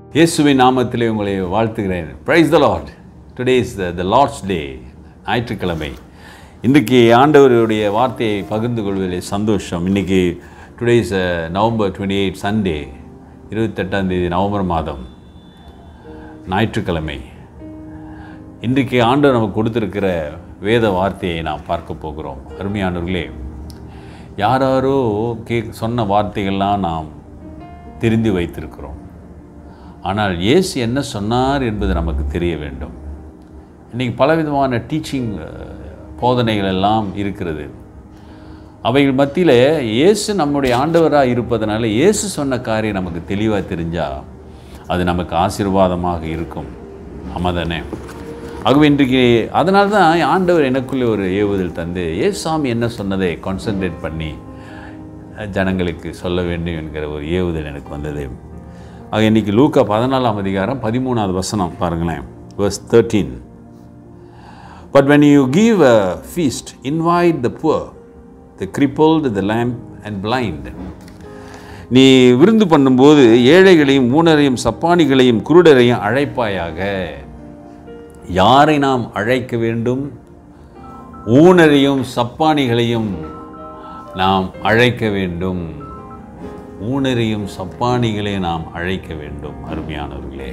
இயேசுவின் நாமத்திலே உங்களை வாழ்த்துகிறேன் praise the lord today is the lord's day ஞாயிற்றுக்கிழமை இன்றைக்கு ஆண்டவருடைய வார்த்தையை பகிர்ந்து கொள்வதிலே சந்தோஷம் இன்றைக்கி today is November twenty eight Sunday இருபத்தெட்டாம் தேதி நவம்பர் மாதம் ஞாயிற்றுக்கிழமை இன்றைக்கு ஆண்டவர் நமக்கு கொடுத்திருக்கிற வேத வார்த்தையை நாம் பார்க்க போகிறோம் அருமையானவர்களே யாராரோ கே சொன்ன வார்த்தைகள்லாம் நாம் தெரிந்து வைத்திருக்கிறோம் ஆனால் இயேசு என்ன சொன்னார் என்பது நமக்கு தெரிய வேண்டும் இன்றைக்கி பலவிதமான டீச்சிங் போதனைகள் எல்லாம் இருக்கிறது அவைகள் மத்தியில் இயேசு நம்முடைய ஆண்டவராக இருப்பதனால இயேசு சொன்ன காரியம் நமக்கு தெளிவாக தெரிஞ்சால் அது நமக்கு ஆசீர்வாதமாக இருக்கும் ஆமாதானே ஆகவே இன்றைக்கு அதனால தான் ஆண்டவர் எனக்குள்ளே ஒரு ஏவுதல் தந்து ஏசாமி என்ன சொன்னதை கான்சென்ட்ரேட் பண்ணி ஜனங்களுக்கு சொல்ல வேண்டும் என்கிற ஒரு ஏவுதல் எனக்கு வந்தது ஆக இன்றைக்கி லூக்கா பதினாலாம் அதிகாரம் பதிமூணாவது வசனம் பாருங்களேன் verse thirteen But when you give a feast, invite the poor, the crippled, the lame and blind. நீ விருந்து பண்ணும்போது ஏழைகளையும் ஊனரையும் சப்பானிகளையும் குருடரையும் அழைப்பாயாக யாரை நாம் அழைக்க வேண்டும் ஊனரையும் சப்பானிகளையும் நாம் அழைக்க வேண்டும் ஊனரையும் சப்பானிகளை நாம் அழைக்க வேண்டும் அருமையானவர்களே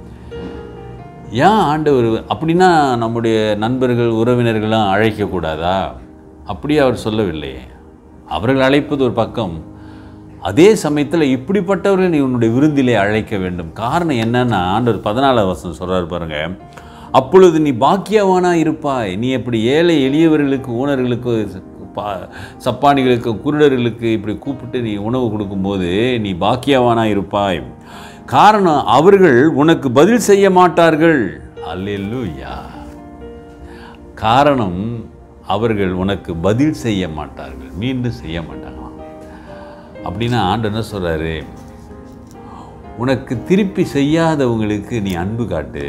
ஏன் ஆண்டவர் அப்படின்னா நம்முடைய நண்பர்கள் உறவினர்கள்லாம் அழைக்கக்கூடாதா அப்படி அவர் சொல்லவில்லையே அவர்கள் அழைப்பது ஒரு பக்கம் அதே சமயத்தில் இப்படிப்பட்டவர்கள் நீ உன்னுடைய விருந்திலே அழைக்க வேண்டும் காரணம் என்னன்னா ஆண்டவர் பதினாலாம் வசனம் சொல்கிறார் பாருங்க அப்பொழுது நீ பாக்கியவானா இருப்பாய் நீ எப்படி ஏழை எளியவர்களுக்கு ஊனர்களுக்கு பா சப்பானிகளுக்கு குருடர்களுக்கு இப்படி கூப்பிட்டு நீ உணவு கொடுக்கும்போது நீ பாக்கியவானா இருப்பாய் காரணம் அவர்கள் உனக்கு பதில் செய்ய மாட்டார்கள் அல்லேலூயா காரணம் அவர்கள் உனக்கு பதில் செய்ய மாட்டார்கள் மீண்டும் செய்ய மாட்டாங்களாம் அப்படின்னா ஆண்டு என்ன சொல்கிறாரு உனக்கு திருப்பி செய்யாதவங்களுக்கு நீ அன்பு காட்டு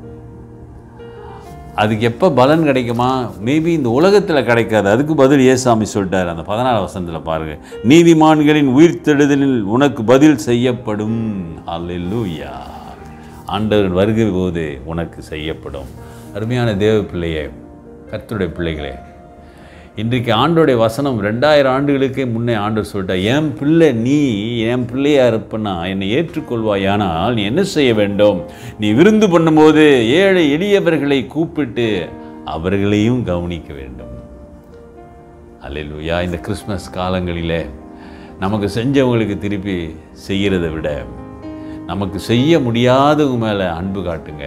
அதுக்கு எப்போ பலன் கிடைக்குமா மேபி இந்த உலகத்தில் கிடைக்காது அதுக்கு பதில் ஏசாமி சொல்லிட்டார் அந்த பதினாலு வசனத்தில் பாருங்கள் நீதிமான்களின் உயிர்த்தெழுதலில் உனக்கு பதில் செய்யப்படும் அல்லூயா ஆண்டவர் வருகிற போது உனக்கு செய்யப்படும் அருமையான தேவ பிள்ளையே கர்த்தருடைய பிள்ளைகளே இன்றைக்கு ஆண்டோடைய வசனம் ரெண்டாயிரம் ஆண்டுகளுக்கே முன்னே ஆண்டவர் சொல்லிட்டார் என் பிள்ளை நீ என் பிள்ளையா இருப்பனா என்னை ஏற்றுக்கொள்வாயானால் நீ என்ன செய்ய வேண்டும் நீ விருந்து பண்ணும்போது ஏழை எளியவர்களை கூப்பிட்டு அவர்களையும் கவனிக்க வேண்டும் அல்லையா இந்த கிறிஸ்மஸ் காலங்களில் நமக்கு செஞ்சவங்களுக்கு திருப்பி செய்கிறத விட நமக்கு செய்ய முடியாதவங்க மேலே அன்பு காட்டுங்க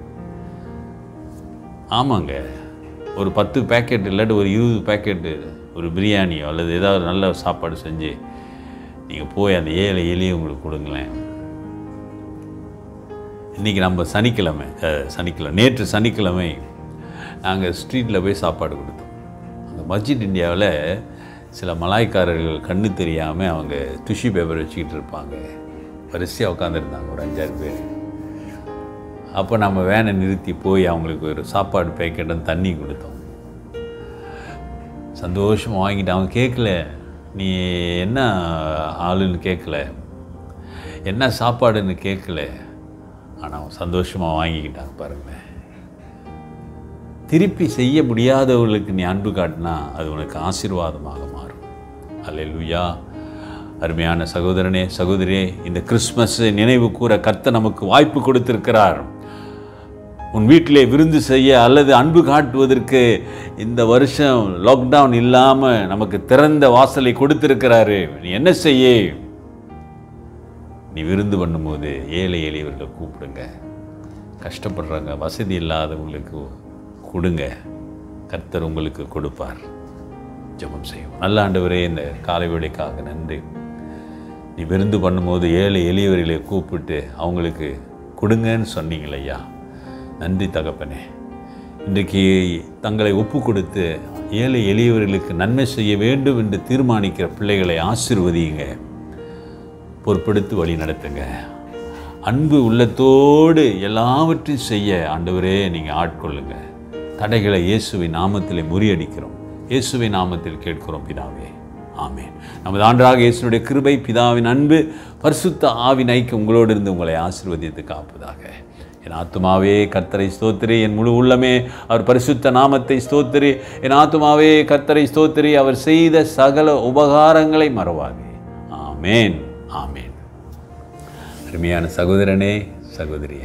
ஆமாங்க ஒரு பத்து பேக்கெட் இல்லாட்டி ஒரு இருபது பேக்கெட்டு ஒரு பிரியாணியோ அல்லது ஏதாவது நல்ல சாப்பாடு செஞ்சு நீங்கள் போய் அந்த ஏழை எளியவங்களுக்கு கொடுங்களேன் இன்றைக்கி நம்ம சனிக்கிழமை சனிக்கிழமை நேற்று சனிக்கிழமை நாங்கள் ஸ்ட்ரீட்டில் போய் சாப்பாடு கொடுத்தோம் அந்த மஸ்ஜித் இந்தியாவில் சில மலாய்க்காரர்கள் கண்ணு தெரியாமல் அவங்க டிஷ்யூ பேப்பர் வச்சுக்கிட்டு இருப்பாங்க வரிசையாக உட்காந்துருந்தாங்க ஒரு அஞ்சாறு பேர் அப்போ நம்ம வேனை நிறுத்தி போய் அவங்களுக்கு ஒரு சாப்பாடு பேக்கெட்டும் தண்ணி கொடுத்தோம் சந்தோஷமாக வாங்கிட்டு அவங்க கேட்கல நீ என்ன ஆளுன்னு கேட்கல என்ன சாப்பாடுன்னு கேட்கல ஆனால் அவன் சந்தோஷமாக வாங்கிக்கிட்டாங்க பாருங்களேன் திருப்பி செய்ய முடியாதவர்களுக்கு நீ அன்பு காட்டினா அது உனக்கு ஆசீர்வாதமாக மாறும் அல்லேலூயா அருமையான சகோதரனே சகோதரியே இந்த கிறிஸ்மஸ் நினைவு கூற கர்த்த நமக்கு வாய்ப்பு கொடுத்திருக்கிறார் உன் வீட்டிலே விருந்து செய்ய அல்லது அன்பு காட்டுவதற்கு இந்த வருஷம் லாக்டவுன் இல்லாமல் நமக்கு திறந்த வாசலை கொடுத்திருக்கிறாரு நீ என்ன செய்ய நீ விருந்து பண்ணும்போது ஏழை எளியவர்களை கூப்பிடுங்க கஷ்டப்படுறாங்க வசதி இல்லாதவங்களுக்கு கொடுங்க கர்த்தர் உங்களுக்கு கொடுப்பார் ஜெபம் செய்யும் நல்ல ஆண்டவரே இந்த காலை வேலைக்காக நன்றி நீ விருந்து பண்ணும்போது ஏழை எளியவர்களை கூப்பிட்டு அவங்களுக்கு கொடுங்கன்னு சொன்னீங்களே ஐயா நன்றி தகப்பனே இன்றைக்கு தங்களை ஒப்பு கொடுத்து ஏழை எளியவர்களுக்கு நன்மை செய்ய வேண்டும் என்று தீர்மானிக்கிற பிள்ளைகளை ஆசிர்வதியுங்க பொறுப்படுத்தி வழி நடத்துங்க அன்பு உள்ளத்தோடு எல்லாவற்றையும் செய்ய ஆண்டவரே நீங்கள் ஆட்கொள்ளுங்க தடைகளை இயேசுவின் நாமத்தில் முறியடிக்கிறோம் இயேசுவின் நாமத்தில் கேட்கிறோம் பிதாவே ஆமென் நமது ஆண்டராக இயேசுனுடைய கிருபை பிதாவின் அன்பு பரிசுத்த ஆவின் ஐக்கியம் உங்களோடு இருந்து உங்களை ஆசீர்வதித்து காப்பதாக என் ஆத்துமாவே கர்த்தரை ஸ்தோத்திரி என் முழு உள்ளமே அவர் பரிசுத்த நாமத்தை ஸ்தோத்திரி என் ஆத்துமாவே கர்த்தரை ஸ்தோத்திரி அவர் செய்த சகல உபகாரங்களை மறவாதே ஆமேன் ஆமேன் அருமையான சகோதரனே சகோதரியே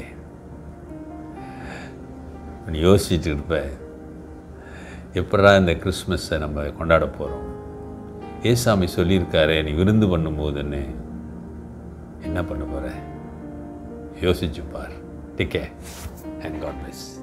நீ யோசிச்சுட்டு இருப்ப எப்படா இந்த கிறிஸ்மஸை நம்ம கொண்டாட போகிறோம் ஏசாமி சொல்லியிருக்காரு நீ விருந்து பண்ணும்போதுன்னு என்ன பண்ண போகிற யோசிச்சு பார் take care and God plus